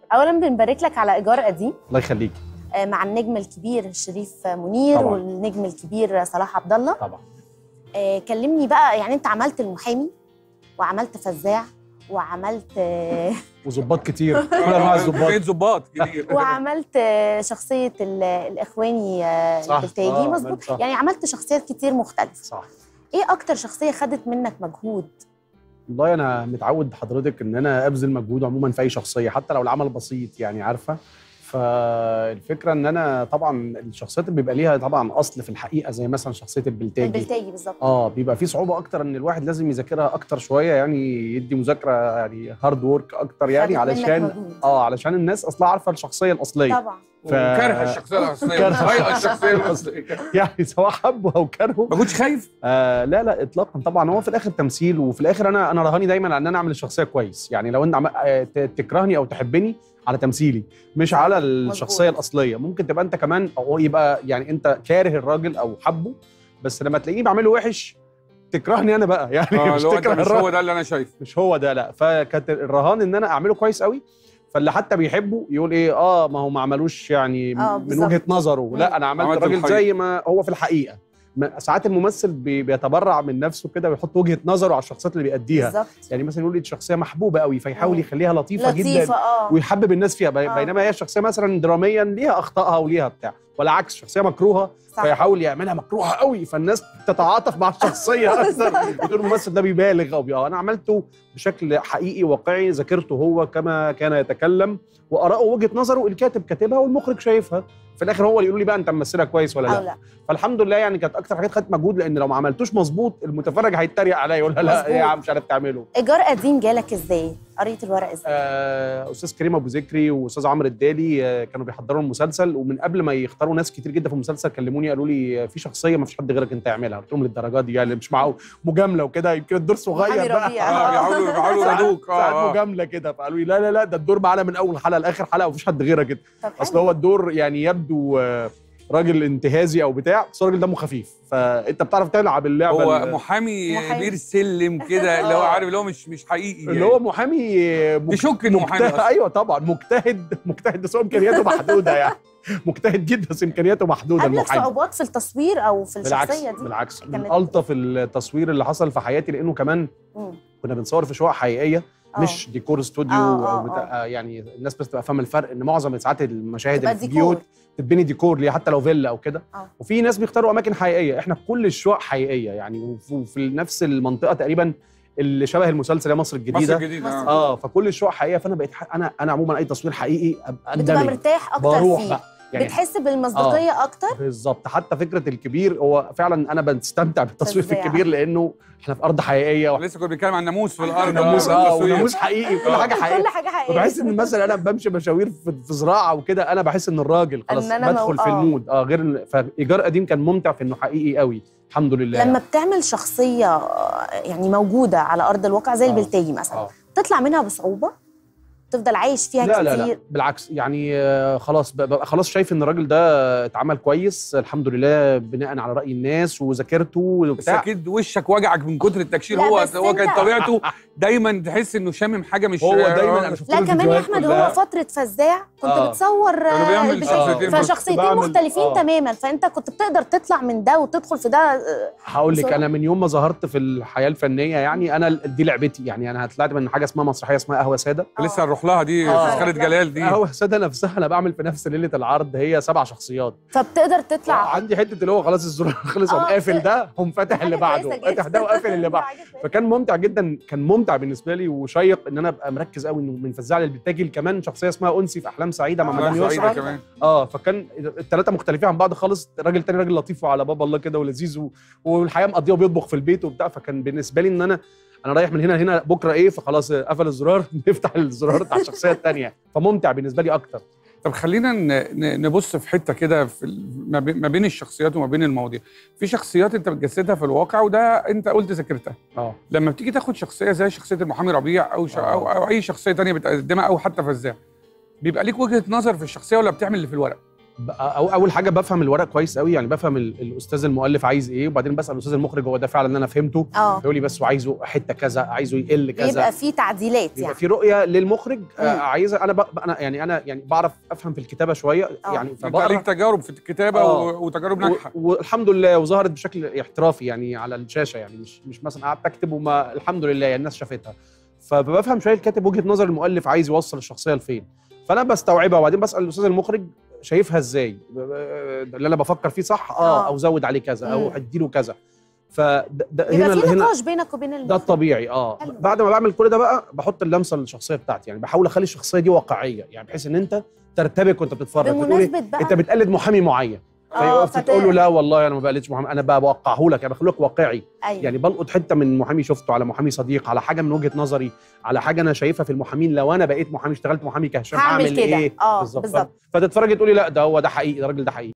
اولا بنبارك لك على ايجار قديم الله يخليك آه، مع النجم الكبير شريف منير طبعاً. والنجم الكبير صلاح عبد الله طبعا آه، كلمني بقى يعني انت عملت المحامي وعملت فزاع وعملت آه، وظباط كتير كل انواع الظباط بقيت ظباط كتير وعملت آه، شخصيه ال- الاخواني آه، صح. البلتاجي آه، مظبوط عملت صح. يعني عملت شخصيات كتير مختلفه صح ايه اكتر شخصيه خدت منك مجهود والله انا متعود حضرتك ان انا ابذل مجهود عموما في اي شخصيه حتى لو العمل بسيط يعني عارفه فالفكره ان انا طبعا الشخصيات اللي بيبقى ليها طبعا اصل في الحقيقه زي مثلا شخصيه البلتاجي البلتاجي بالظبط اه بيبقى في صعوبه اكتر ان الواحد لازم يذاكرها اكتر شويه يعني يدي مذاكره يعني هارد وورك اكتر يعني خدت منك علشان مجهود. اه علشان الناس اصلا عارفه الشخصيه الاصليه طبعا ف- وكره الشخصيه الاصليه كره. طايقه الشخصيه الاصليه يعني سواء حبوا او كرهوا ما كنتش خايف آه لا لا اطلاقا طبعا هو في الاخر تمثيل وفي الاخر انا انا رهاني دايما على ان انا اعمل الشخصيه كويس يعني لو انت عم... آه، ت- تكرهني او تحبني على تمثيلي مش على الشخصيه مظبوط. الاصليه ممكن تبقى انت كمان او يبقى يعني انت كاره الراجل او حبه بس لما تلاقيني بعمله وحش تكرهني انا بقى يعني اه مش اللي هو ده تكره مش الراجل هو ده اللي انا شايفه مش هو ده لا فكانت الرهان ان انا اعمله كويس قوي فاللي حتى بيحبه يقول ايه اه ما هو ما عملوش يعني آه، من بالظبط. وجهه نظره لا انا عملت عملت الراجل الحقيقة. زي ما هو في الحقيقه ما- ساعات الممثل بي- بيتبرع من نفسه كده ويحط وجهه نظره على الشخصيات اللي بيأديها بالظبط يعني مثلا يقول لي دي شخصيه محبوبه قوي فيحاول مم. يخليها لطيفه, لطيفه جدا اه ويحبب الناس فيها بي- آه. بينما هي الشخصيه مثلا دراميا ليها اخطائها وليها بتاع والعكس شخصيه مكروهه صح. فيحاول يعملها مكروهه قوي فالناس تتعاطف مع الشخصيه اكتر بتقول الممثل ده بيبالغ او بي... آه، انا عملته بشكل حقيقي واقعي ذاكرته هو كما كان يتكلم واراءه وجهه نظره الكاتب كاتبها والمخرج شايفها في الاخر هو اللي يقول لي بقى انت ممثلها كويس ولا او لا لا فالحمد لله يعني كانت اكتر حاجات خدت مجهود لان لو ما عملتوش مظبوط المتفرج هيتريق عليا يقول لا لا مظبوط. ايه يا عم مش عارف تعمله ايجار قديم جالك ازاي قريت الورق ازاي آه، استاذ كريم ابو ذكري واستاذ عمرو الدالي آه، كانوا بيحضروا المسلسل ومن قبل ما يختاروا ناس كتير جدا في المسلسل كلموني قالوا لي آه، في شخصيه ما فيش حد غيرك انت يعملها قلت لهم للدرجه دي يعني مش معقول مجامله وكده يمكن الدور محامي صغير بقى ربيع. اه بيحاولوا بيحاولوا ساعات- يرضوك ساعات اه آه. مجامله كده فقالوا لي لا لا لا ده الدور معانا من اول حلقه لاخر حلقه ومفيش حد غيرك كده طب اصل حلو. هو الدور يعني يبدو آه، راجل انتهازي او بتاع بس هو راجل دمه خفيف فانت بتعرف تلعب اللعبه هو ال- محامي محامي. بير سلم كده اللي هو آه. عارف اللي هو مش مش حقيقي اللي يعني. هو محامي مك- تشك انه محامي مجتهد اصلا ايوه طبعا مجتهد مجتهد بس هو امكانياته محدوده يعني مجتهد جدا بس امكانياته محدوده قابلك المحامي صعوبات في التصوير او في بالعكس الشخصيه دي بالعكس من كانت- الطف التصوير اللي حصل في حياتي لانه كمان مم. كنا بنصور في شقق حقيقيه آه. مش ديكور استوديو آه، آه، او بتاع يعني الناس بس تبقى فاهمه الفرق ان معظم ساعات المشاهد تبقى اللي في ديكور. بيوت تتبني ديكور ليه حتى لو فيلا او كده آه. وفي ناس بيختاروا اماكن حقيقيه احنا كل الشقق حقيقيه يعني وف- وفي نفس المنطقه تقريبا اللي شبه المسلسل يا مصر مصر الجديده الجديدة مصر اه اه فكل الشقق حقيقيه فانا بقيت ح- انا انا عموما اي تصوير حقيقي ابقى بتبقى اندمج مرتاح اكتر بروح فيه بقى يعني بتحس بالمصداقيه اكتر بالظبط حتى فكره الكبير هو فعلا انا بستمتع بالتصوير في فظيع. الكبير لانه احنا في ارض حقيقيه لسه كنا بنتكلم عن ناموس في الارض وناموس آه، اه التصوير. وناموس حقيقي وكل آه. حاجه حقيقيه كل حاجه حقيقيه فبحس ان مثلا انا بمشي مشاوير في, في زراعه وكده انا بحس ان الراجل خلاص إن أنا بدخل مو- في آه. المود اه غير إن- فايجار قديم كان ممتع في انه حقيقي قوي الحمد لله لما يعني. بتعمل شخصيه آه، يعني موجوده على ارض الواقع زي آه. البلتاجي مثلا آه. تطلع منها بصعوبه تفضل عايش فيها لا كتير لا لا بالعكس يعني آه، خلاص ب- ببقى خلاص شايف ان الراجل ده اتعمل كويس الحمد لله بناء على راي الناس وذاكرته بس وبتاع اكيد وشك وجعك من كتر التكشير لا، هو بس هو كانت أنت- طبيعته دايما تحس انه شامم حاجه مش هو دايما انا شفت لا له كمان يا الفيديوهات احمد كلها. هو فتره فزاع كنت آه. بتصور كانوا آه، بيعمل البتاع. شخصيتين بس. فشخصيتين بعمل- مختلفين آه. تماما فانت كنت بتقدر تطلع من ده وتدخل في ده آه، هقول لك بسرعة. انا من يوم ما ظهرت في الحياه الفنيه يعني انا دي لعبتي يعني انا طلعت من حاجه اسمها مسرحيه اسمها قهوه ساده لسه هنروح لها دي آه. أستاذ خالد جلال دي قهوه ساده نفسها انا بعمل في نفس ليله العرض هي سبع شخصيات فبتقدر تطلع عندي حته اللي هو خلاص الزرار خلص آه، قام قافل ت- ده قام فاتح اللي حاجة بعده كويسة فاتح جداً. ده وقافل اللي بعده حاجة كويسة. فكان ممتع جدا كان ممتع بالنسبه لي وشيق ان انا ابقى مركز قوي انه من فزاع للبتاجي كمان شخصيه اسمها انسي في احلام سعيده مع آه، مدام سعيدة يسرا كمان اه فكان الثلاثه مختلفين عن بعض خالص راجل تاني راجل لطيف وعلى باب الله كده ولذيذ و- والحياه مقضيه وبيطبخ في البيت وبتاع فكان بالنسبه لي ان انا انا رايح من هنا لهنا بكره ايه فخلاص قفل الزرار نفتح الزرار بتاع الشخصيه الثانيه فممتع بالنسبه لي اكتر طب خلينا ن- ن- نبص في حته كده في ال- ما بين- ما بين الشخصيات وما بين المواضيع في شخصيات انت بتجسدها في الواقع وده انت قلت ذاكرتها اه لما بتيجي تاخد شخصيه زي شخصيه المحامي ربيع او ش... آه. أو, او اي شخصيه تانية بتقدمها او حتى فزاع بيبقى ليك وجهه نظر في الشخصيه ولا بتعمل اللي في الورق أو اول حاجه بفهم الورق كويس قوي يعني بفهم ال- الاستاذ المؤلف عايز ايه وبعدين بسال الاستاذ المخرج هو ده فعلا اللي انا فهمته اه يقول لي بس وعايزه حته كذا عايزه يقل كذا بيبقى في تعديلات بيبقى يعني في رؤيه للمخرج آه مم. عايزه انا بق... انا يعني انا يعني بعرف افهم في الكتابه شويه آه. يعني انت فبقرا ليك تجارب في الكتابه آه. و- وتجارب و- ناجحه والحمد لله وظهرت بشكل احترافي يعني على الشاشه يعني مش مش مثلا قعدت اكتب وما الحمد لله يعني الناس شافتها فبفهم شويه الكاتب وجهه نظر المؤلف عايز يوصل الشخصيه لفين فانا بستوعبها وبعدين بسال الاستاذ المخرج شايفها ازاي ب- ب- اللي انا بفكر فيه صح اه, آه. او زود عليه كذا او مم. اديله كذا فده ده بيبقى هنا في هنا نقاش بينك وبين ده المخرج الطبيعي اه حلو. بعد ما بعمل كل ده بقى بحط اللمسه للشخصيه بتاعتي يعني بحاول اخلي الشخصيه دي واقعيه يعني بحيث ان انت ترتبك وانت بتتفرج بتقول إيه؟ بمناسبه بقى انت بتقلد محامي معين آه، فيقف فت- تقول له لا والله انا ما بقلدش محامي انا بقى بوقعه لك يعني بخليك واقعي أيوة. يعني بلقط حته من محامي شفته على محامي صديق على حاجه من وجهه نظري على حاجه انا شايفها في المحامين لو انا بقيت محامي اشتغلت محامي كهشام هعمل هعمل كده. ايه آه، بالظبط بالظبط. فتتفرج تقولي لا ده هو ده حقيقي ده الراجل ده حقيقي